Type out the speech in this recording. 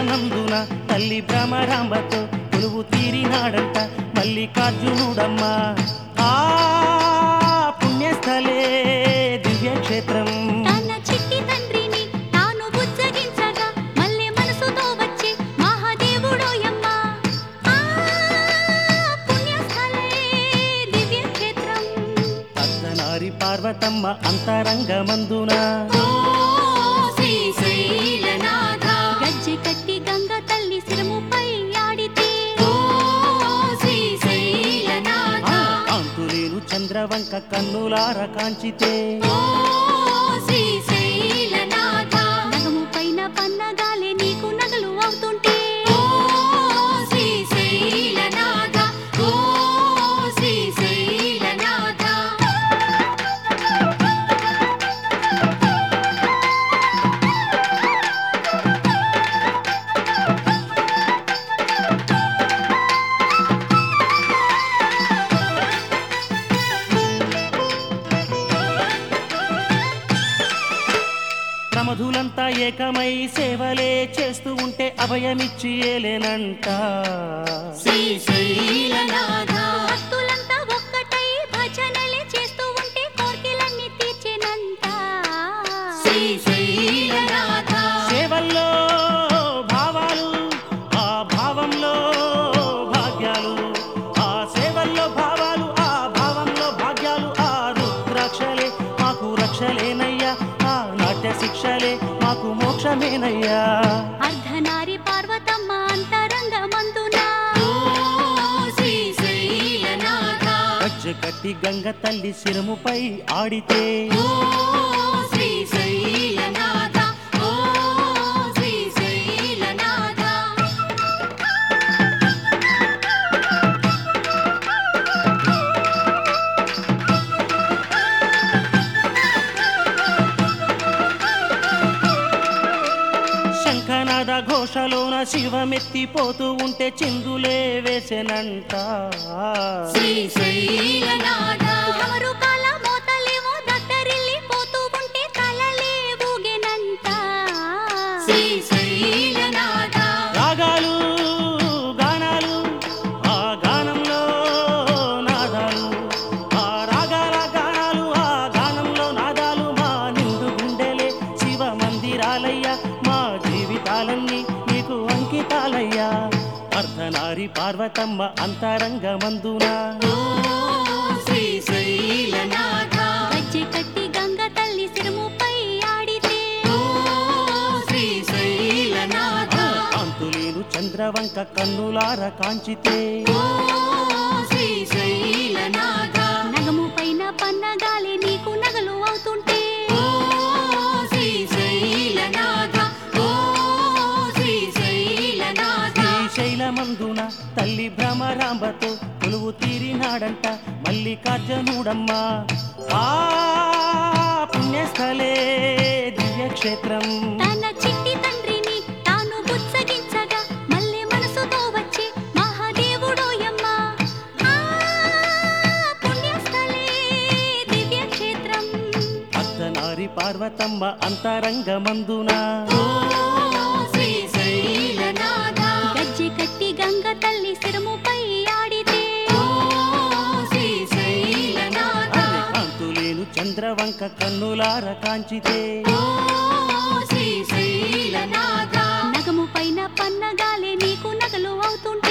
శ్రీశైలనందున తల్లి భ్రమరాంబతో కొలువు తీరినాడంట మల్లికార్జునుడమ్మా ఆ పుణ్యస్థలే దివ్యక్షేత్రం తన చిట్టి తండ్రిని తాను బుజ్జగించగా మళ్ళీ మనసుతో వచ్చే మహాదేవుడోయమ్మ ఆ పుణ్యస్థలే దివ్యక్షేత్రం అర్ధనారి పార్వతమ్మ అంతరంగమందున ఓ శ్రీశైలనాథ గజ్జె కట్టి గంగ తల్లి శిరముపై ఆడితే ఓ శ్రీశైలనాథ కాంతులేను చంద్రవంక కన్నులార కాంచితే ఓ శ్రీశైలనాథ నగము పైన పన్నగాలే నీకు నగలు అవుతుంటే ఓ శ్రీశైలనాథ ఓ శ్రీశైలనాథ ప్రమధులంతా ఏకమై సేవలే చేస్తూ ఉంటే అభయమిచ్చి ఏలేనంట శ్రీశైలనాథ భక్తులంతా ఒక్కటై భజనలే చేస్తూ ఉంటే కోర్కెలన్నీ తీర్చెనంట శ్రీశైలనాథ సేవల్లో భావాలు ఆ భావంలో భాగ్యాలు ఆ సేవల్లో భావాలు ఆ భావంలో భాగ్యాలు ఆ రుద్రాక్షలే మాకు రక్షలేనయ్యా ఆ నాట్య శిక్షలే మాకు మోక్షమేనయ్యా అర్ధనారి పార్వతమ్మ అంతరంగమందున ఓ శ్రీశైలనాథ గజ్జె కట్టి గంగ తల్లి శిరముపై ఆడితే ఓ శ్రీశైలనాథ ఓ శ్రీశైలనాథ శంఖనాద ఘోషలోన శివమెత్తిపోతూ ఉంటే చిందులే వేసెనంట శ్రీశైలనాథ డమరుకాల మోతలేమో దత్తరిల్లిపోతూ ఉంటే తలలే ఊగెనంట శ్రీశైలనాథ రాగాలు గానాలు ఆ గానంలో నాదాలు ఆ రాగాల గానాలు ఆ గానంలో నాదాలు మా నిండు గుండెలే శివ మందిరాలయ్యా మా జీవితాలన్నీ నీకు అంకితాలయ్యా అర్ధనారి పార్వతమ్మ అంతరంగమందున ఓ శ్రీశైలనాథ గజ్జె కట్టి గంగ తల్లి శిరముపై ఆడితే ఓ శ్రీశైలనాథ కాంతులేను చంద్రవంక కన్నులార కాంచితే ఓ శ్రీశైలనాథ నగము పైన పన్నగాలే నీకు నగలు అవుతుంటే ఓ శ్రీశైలనాథ ఓ శ్రీశైలనాథ శ్రీశైలమందున తల్లి భ్రమరాంబతో కొలువు తీరినాడంట మల్లికార్జునుడమ్మా ఆ పుణ్యస్థలే దివ్యక్షేత్రం తన చిట్టి తండ్రిని తాను బుజ్జగించగా మళ్ళీ మనసుతో వచ్చే మహాదేవుడోయమ్మ ఆ పుణ్యస్థలే దివ్యక్షేత్రం అర్ధనారి పార్వతమ్మ అంతరంగమందున ఓ శ్రీశైలనాథ గజ్జె కట్టి గంగ తల్లి శిరముపై ఆడితే ఓ శ్రీశైలనాథ అరే కాంతులేను చంద్రవంక కన్నులార కాంచితే ఓ శ్రీశైలనాథ నగము పైన పన్నగాలే నీకు నగలు అవుతుంటే